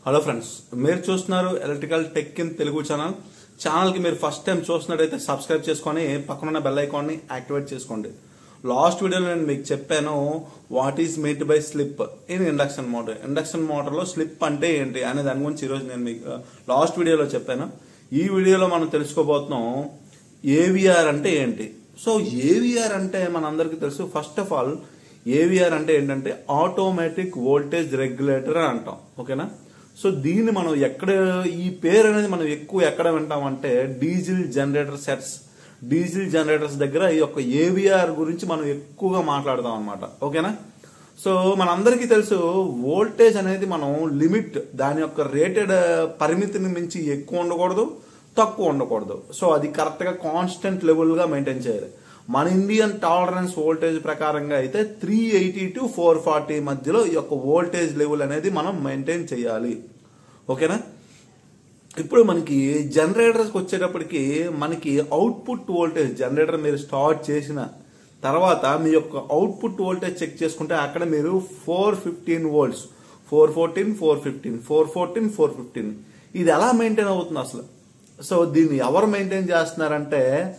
hello friends మీరు చూస్తున్నారు electrical tech in Telugu channel channel కి మీరు ఫస్ట్ టైం చూస్తున్నట్టయితే సబ్స్క్రైబ్ చేసుకొని పక్కనున్న బెల్ ఐకాన్ ని యాక్టివేట్ చేసుకోండి లాస్ట్ వీడియోలో నేను మీకు చెప్పాను what is made by slip in induction motor induction motor లో స్లిప్ అంటే ఏంటి అనే దాని గురించి ఈరోజు నేను మీకు లాస్ట్ వీడియోలో చెప్పాను ఈ వీడియోలో మనం తెలుసుకోబోతున్నాం ఏవిఆర్ అంటే ఏంటి సో ఏవిఆర్ అంటే మనందరికీ తెలుసు ఫస్ట్ ఆఫ్ ఆల్ ఏవిఆర్ అంటే ఏంటంటే ఆటోమేటిక్ వోల్టేజ్ రెగ్యులేటర్ అని అంటాం ఓకేనా సో దీన్ని మనం ఎక్కడ ఈ పేరు అనేది మనం ఎక్కువ ఎక్కడ వింటామంటే diesel generator sets diesel generators దగ్గర ఈ యొక్క ఏవిఆర్ గురించి మనం ఎక్కువగా మాట్లాడతాం అనమాట ఓకేనా సో మనందరికీ తెలుసు వోల్టేజ్ అనేది మనం లిమిట్ దాని యొక్క రేటెడ్ పరిమితిని మించి ఎక్కువ ఉండకూడదు తక్కువ ఉండకూడదు సో అది కరెక్ట్ గా కాన్స్టెంట్ లెవెల్ గా మెయింటైన్ చేయాలి మన ఇండియన్ టాలరెన్స్ వోల్టేజ్ ప్రకారంగా అయితే three eighty to four forty మధ్యలో ఈ యొక్క వోల్టేజ్ లెవెల్ అనేది మనం మెయింటైన్ చేయాలి ఓకేనా ఇప్పుడు మనకి జనరేటర్స్కి వచ్చేటప్పటికి మనకి అవుట్పుట్ వోల్టేజ్ జనరేటర్ మీరు స్టార్ట్ చేసిన తర్వాత మీ యొక్క అవుట్పుట్ వోల్టేజ్ చెక్ చేసుకుంటే అక్కడ మీరు four fifteen volts four fourteen four fifteen four fourteen four fifteen ఇది ఎలా మెయింటైన్ అవుతుంది అసలు సో దీన్ని ఎవరు మెయింటైన్ చేస్తున్నారంటే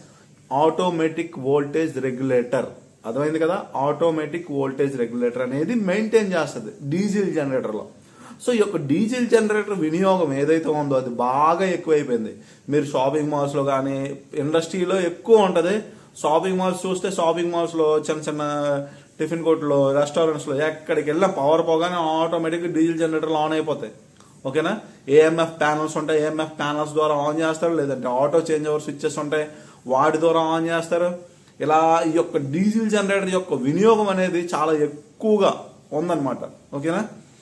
ఆటోమేటిక్ వోల్టేజ్ రెగ్యులేటర్ అర్థమైంది కదా ఆటోమేటిక్ వోల్టేజ్ రెగ్యులేటర్ అనేది మెయింటైన్ చేస్తుంది డీజిల్ జనరేటర్లో సో ఈ యొక్క డీజిల్ జనరేటర్ వినియోగం ఏదైతే ఉందో అది బాగా ఎక్కువైపోయింది మీరు షాపింగ్ మాల్స్ లో కానీ ఇండస్ట్రీలో ఎక్కువ ఉంటది షాపింగ్ మాల్స్ చూస్తే షాపింగ్ మాల్స్ లో చిన్న చిన్న టిఫిన్ కోర్టులో రెస్టారెంట్స్ లో ఎక్కడికి వెళ్ళినా పవర్ పోగానే ఆటోమేటిక్ డీజిల్ జనరేటర్లు ఆన్ అయిపోతాయి ఓకేనా ఏఎంఎఫ్ ప్యానల్స్ ఉంటాయి ఏఎంఎఫ్ ప్యానల్స్ ద్వారా ఆన్ చేస్తారు లేదంటే ఆటో చేంజ్ ఓవర్ స్విచ్చెస్ ఉంటాయి వాటి ద్వారా ఆన్ చేస్తారు ఇలా ఈ యొక్క డీజిల్ జనరేటర్ యొక్క వినియోగం అనేది చాలా ఎక్కువగా ఉందన్నమాట ఓకేనా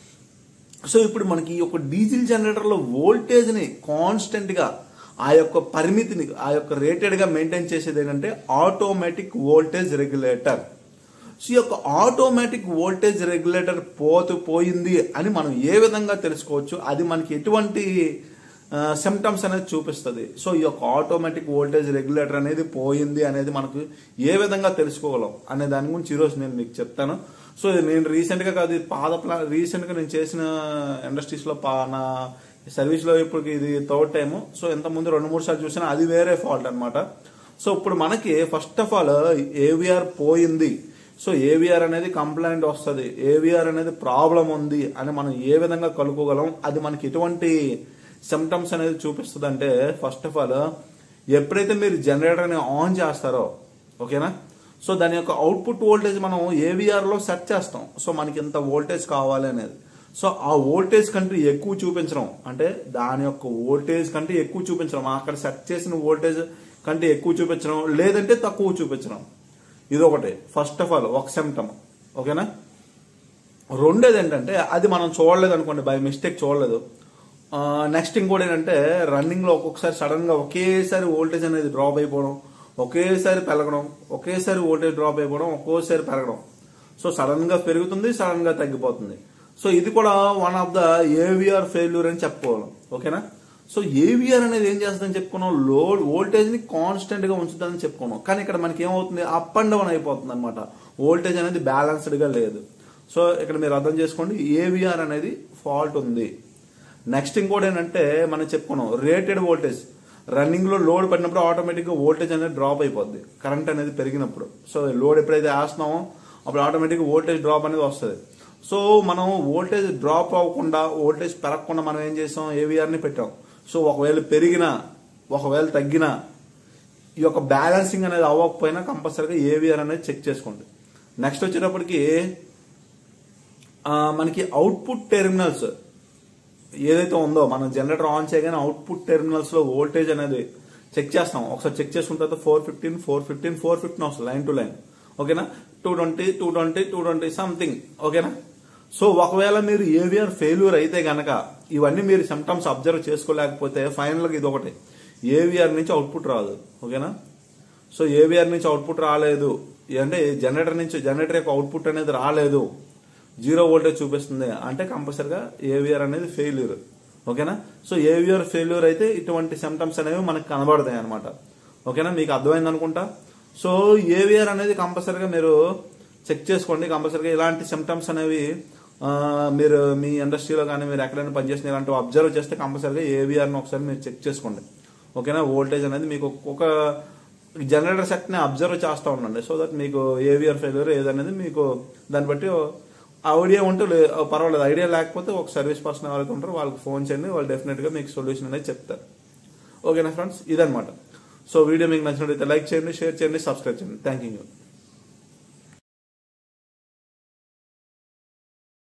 సో ఇప్పుడు మనకి ఈ యొక్క డీజిల్ జనరేటర్లో వోల్టేజ్ని కాన్స్టెంట్గా ఆ యొక్క పరిమితిని ఆ యొక్క రేటెడ్గా మెయింటైన్ చేసేది ఏంటంటే ఆటోమేటిక్ వోల్టేజ్ రెగ్యులేటర్ సో ఈ యొక్క ఆటోమేటిక్ వోల్టేజ్ రెగ్యులేటర్ పోతు పోయింది అని మనం ఏ విధంగా తెలుసుకోవచ్చు అది మనకి ఎటువంటి సిమ్టమ్స్ అనేది చూపిస్తుంది సో ఈ యొక్క ఆటోమేటిక్ వోల్టేజ్ రెగ్యులేటర్ అనేది పోయింది అనేది మనకు ఏ విధంగా తెలుసుకోగలం అనే దాని గురించి ఈరోజు నేను మీకు చెప్తాను సో ఇది నేను రీసెంట్ గా కాదు ఇది పాత ప్లా రీసెంట్ గా నేను చేసిన ఇండస్ట్రీస్ లో పా- నా సర్వీస్ లో ఇప్పుడు ఇది థర్డ్ టైం సో ఇంత ముందు రెండు మూడు సార్లు చూసినా అది వేరే ఫాల్ట్ అన్నమాట సో ఇప్పుడు మనకి ఫస్ట్ ఆఫ్ ఆల్ ఏవిఆర్ పోయింది సో ఏవిఆర్ అనేది కంప్లైంట్ వస్తుంది ఏవిఆర్ అనేది ప్రాబ్లం ఉంది అని మనం ఏ విధంగా కలుపుకోగలం అది మనకి ఎటువంటి సిమ్టమ్స్ అనేది చూపిస్తుంది అంటే ఫస్ట్ ఆఫ్ ఆల్ ఎప్పుడైతే మీరు జనరేటర్ని ఆన్ చేస్తారో ఓకేనా సో దాని యొక్క అవుట్పుట్ వోల్టేజ్ మనం ఏవిఆర్ లో సెట్ చేస్తాం సో మనకి ఎంత వోల్టేజ్ కావాలి అనేది సో ఆ వోల్టేజ్ కంటే ఎక్కువ చూపించడం అంటే దాని యొక్క వోల్టేజ్ కంటే ఎక్కువ చూపించడం అక్కడ సెట్ చేసిన వోల్టేజ్ కంటే ఎక్కువ చూపించడం లేదంటే తక్కువ చూపించడం ఇది ఒకటి ఫస్ట్ ఆఫ్ ఆల్ ఒక సిమ్టమ్ ఓకేనా రెండోది ఏంటంటే అది మనం చూడలేదు అనుకోండి బై మిస్టేక్ చూడలేదు నెక్స్ట్ ఇంకోటి ఏంటంటే రన్నింగ్ లో ఒక్కొక్కసారి సడన్ గా ఒకేసారి వోల్టేజ్ అనేది డ్రాప్ అయిపోవడం ఒకేసారి పెరగడం ఒకేసారి వోల్టేజ్ డ్రాప్ అయిపోవడం ఒక్కోసారి పెరగడం సో సడన్ గా పెరుగుతుంది సడన్ గా తగ్గిపోతుంది సో ఇది కూడా one of the AVR failure అని చెప్పుకోవాలి ఓకేనా సో ఏవిఆర్ అనేది ఏం చేస్తుందని చెప్పుకున్నాం లోడ్ వోల్టేజ్ ని కాన్స్టెంట్ గా ఉంచుతుందని చెప్పుకున్నాం కానీ ఇక్కడ మనకి ఏమవుతుంది అప్ అండ్ డౌన్ అయిపోతుంది అనమాట వోల్టేజ్ అనేది బ్యాలెన్స్డ్ గా లేదు సో ఇక్కడ మీరు అర్థం చేసుకోండి ఏవిఆర్ అనేది ఫాల్ట్ ఉంది నెక్స్ట్ ఇంకోటి ఏంటంటే మనం చెప్పుకున్నాం రేటెడ్ వోల్టేజ్ రన్నింగ్ లో లోడ్ పడినప్పుడు ఆటోమేటిక్ గా వోల్టేజ్ అనేది డ్రాప్ అయిపోద్ది కరెంట్ అనేది పెరిగినప్పుడు సో లోడ్ ఎప్పుడైతే వేస్తున్నామో అప్పుడు ఆటోమేటిక్ వోల్టేజ్ డ్రాప్ అనేది వస్తుంది సో మనం వోల్టేజ్ డ్రాప్ అవ్వకుండా వోల్టేజ్ పెరగకుండా మనం ఏం చేసాం ఏవిఆర్ ని పెట్టాం సో ఒకవేళ పెరిగినా ఒకవేళ తగ్గినా ఈ యొక్క బ్యాలెన్సింగ్ అనేది అవ్వకపోయినా కంపల్సరీగా ఏవిఆర్ అనేది చెక్ చేసుకోండి నెక్స్ట్ వచ్చేటప్పటికి ఆ, మనకి అవుట్పుట్ టెర్మినల్స్ ఏదైతే ఉందో మనం జనరేటర్ ఆన్ చేయగానే అవుట్పుట్ టెర్మినల్స్ లో వోల్టేజ్ అనేది చెక్ చేస్తాం ఒకసారి చెక్ చేసుకున్న తర్వాత four fifteen four fifteen four fifteen వస్తుంది లైన్ టు లైన్ ఓకేనా two twenty two twenty two twenty something ఓకేనా సో ఒకవేళ మీరు ఏవిఆర్ ఫెయిల్యూర్ అయితే గనక ఇవన్నీ మీరు సిమ్టమ్స్ అబ్జర్వ్ చేసుకోలేకపోతే ఫైనల్ గా ఇది ఒకటి ఏవిఆర్ నుంచి అవుట్పుట్ రాదు ఓకేనా సో ఏవిఆర్ నుంచి అవుట్పుట్ రాలేదు అంటే జనరేటర్ నుంచి జనరేటర్ యొక్క అవుట్పుట్ అనేది రాలేదు జీరో వోల్టేజ్ చూపిస్తుంది అంటే కంపల్సరిగా ఏవిఆర్ అనేది ఫెయిల్యూర్ ఓకేనా సో ఏవిఆర్ ఫెయిల్యూర్ అయితే ఇటువంటి సిమ్టమ్స్ అనేవి మనకు కనబడతాయి అనమాట ఓకేనా మీకు అర్థమైంది అనుకుంటా సో ఏవిఆర్ అనేది కంపల్సరిగా మీరు చెక్ చేసుకోండి కంపల్సరిగా ఇలాంటి సిమ్టమ్స్ అనేవి ఆ, మీరు మీ ఇండస్ట్రీలో కానీ మీరు ఎక్కడైనా పనిచేసిన ఇలాంటి అబ్జర్వ్ చేస్తే కంపల్సరీగా ఏవిఆర్ని ఒకసారి మీరు చెక్ చేసుకోండి ఓకేనా వోల్టేజ్ అనేది మీకు ఒక జనరేటర్ సెట్ని అబ్జర్వ్ చేస్తూ ఉండండి సో దట్ మీకు ఏవిఆర్ ఫెయిల్యూర్ ఏదనేది మీకు దాన్ని బట్టి ఐడియా ఉంటే లే- పర్వాలేదు ఐడియా లేకపోతే ఒక సర్వీస్ పర్సన్ ఎవరైతే ఉంటారో వాళ్ళకి ఫోన్ చేయండి వాళ్ళు డెఫినెట్గా మీకు సొల్యూషన్ అనేది చెప్తారు ఓకేనా ఫ్రెండ్స్ ఇదనమాట సో వీడియో మీకు నచ్చినట్లయితే లైక్ చేయండి షేర్ చేయండి సబ్స్క్రైబ్ చేయండి థ్యాంక్ యూ